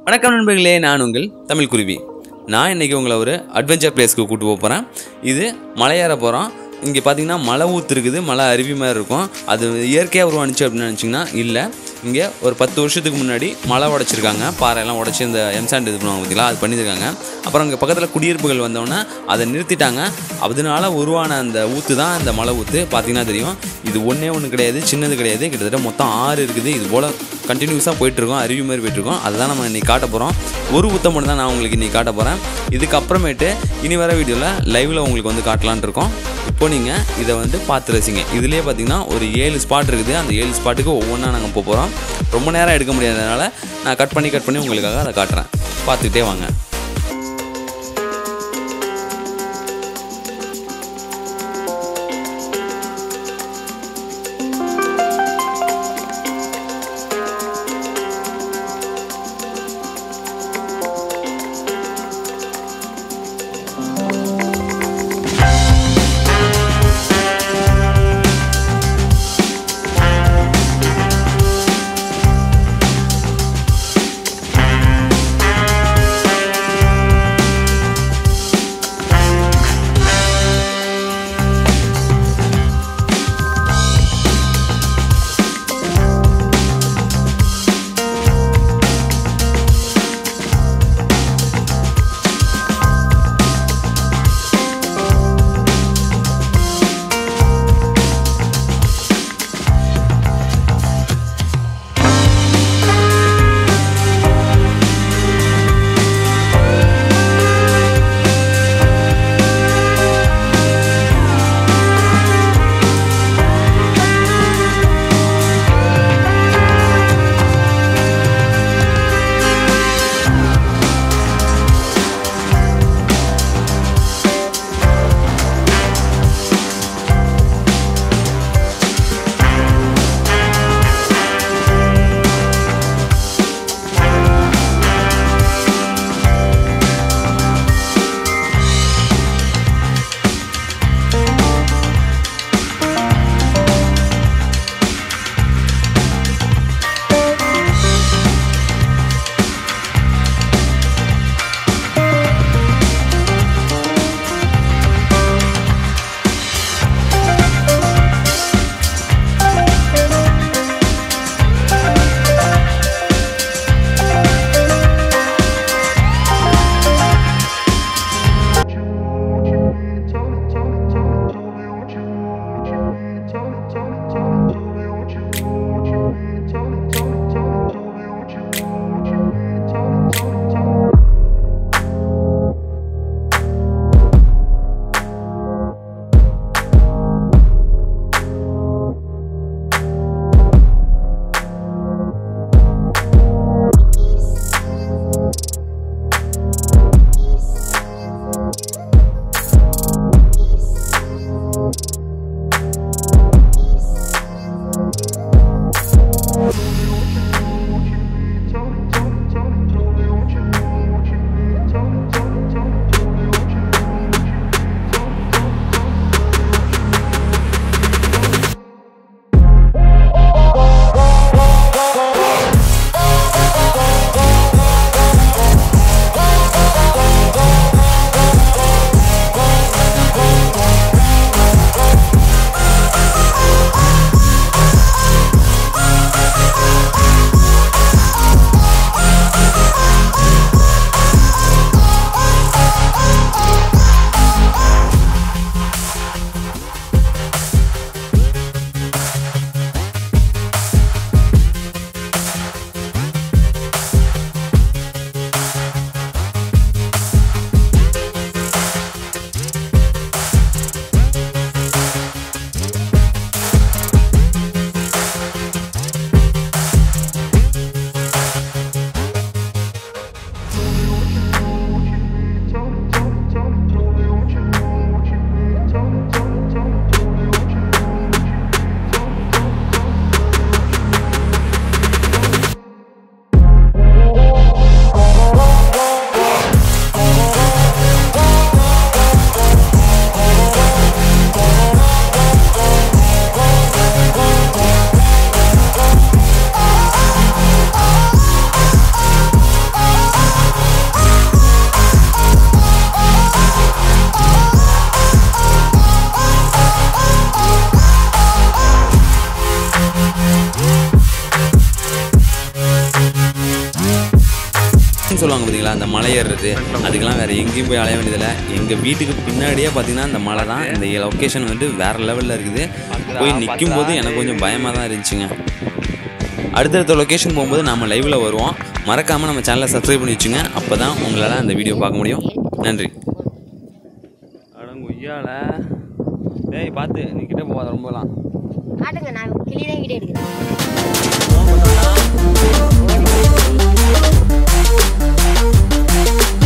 வணக்கம் நண்பர்களே நான் உங்கள் தமிழ் குருவி நான் இன்றைக்கி உங்களை ஒரு அட்வென்ச்சர் பிளேஸ்க்கு கூட்டு போக போகிறேன் இது மலையேற போகிறோம் இங்கே பார்த்தீங்கன்னா மலை ஊத்து இருக்குது மலை அருவி மாதிரி இருக்கும் அது இயற்கையாக உருவானுச்சு அப்படின்னு நினச்சிங்கன்னா இல்லை இங்கே ஒரு பத்து வருஷத்துக்கு முன்னாடி மலை உடைச்சிருக்காங்க பாறையெல்லாம் உடச்சி இந்த எம்சாண்ட் இது பண்ணுவாங்க பார்த்தீங்களா அது பண்ணியிருக்காங்க அப்புறம் இங்கே பக்கத்தில் குடியிருப்புகள் வந்தோடனே அதை நிறுத்திட்டாங்க அதனால உருவான அந்த ஊற்று தான் இந்த மலை ஊற்று பார்த்தீங்கன்னா தெரியும் இது ஒன்றே ஒன்று கிடையாது சின்னது கிடையாது கிட்டத்தட்ட மொத்தம் ஆறு இருக்குது இது போல் கண்டினியூஸாக போயிட்டுருக்கோம் அருவி மாதிரி போயிட்டுருக்கோம் அதுதான் நம்ம இன்றைக்கி காட்ட போகிறோம் ஒரு ஊற்ற மட்டும் தான் நான் உங்களுக்கு இன்றைக்கி காட்ட போகிறேன் இதுக்கப்புறமேட்டு இனி வர வீடியோவில் லைவில் உங்களுக்கு வந்து காட்டலான்னு இருக்கோம் இப்போ நீங்கள் இதை வந்து பார்த்து ரசிங்க இதுலேயே பார்த்தீங்கன்னா ஒரு ஏழு ஸ்பாட் இருக்குது அந்த ஏழு ஸ்பாட்டுக்கு ஒவ்வொன்றா நாங்கள் போக போகிறோம் ரொம்ப நேரம் எடுக்க முடியாதனால நான் கட் பண்ணி கட் பண்ணி உங்களுக்காக அதை காட்டுறேன் பார்த்துக்கிட்டே வாங்க ட்ரெக்கிங் சொல்லுவாங்க பார்த்தீங்களா அந்த மலை ஏறுறது அதுக்கெல்லாம் வேறு எங்கேயும் போய் அலைய வேண்டியதில்லை எங்கள் வீட்டுக்கு பின்னாடியே பார்த்தீங்கன்னா இந்த மலை தான் இந்த லொக்கேஷன் வந்து வேறு லெவலில் இருக்குது போய் நிற்கும் போது எனக்கு கொஞ்சம் பயமாக தான் இருந்துச்சுங்க அடுத்தடுத்த லொக்கேஷன் போகும்போது நம்ம லைவில் வருவோம் மறக்காமல் நம்ம சேனலை சப்ஸ்கிரைப் பண்ணி வச்சுங்க அப்போ தான் உங்களால் அந்த வீடியோ பார்க்க முடியும் நன்றி அடங்குய்யால டேய் பார்த்து நீ கிட்ட போகாத ரொம்பலாம் காட்டுங்க நான் கிளி தான் வீடியோ எடுக்கிறேன் ஆ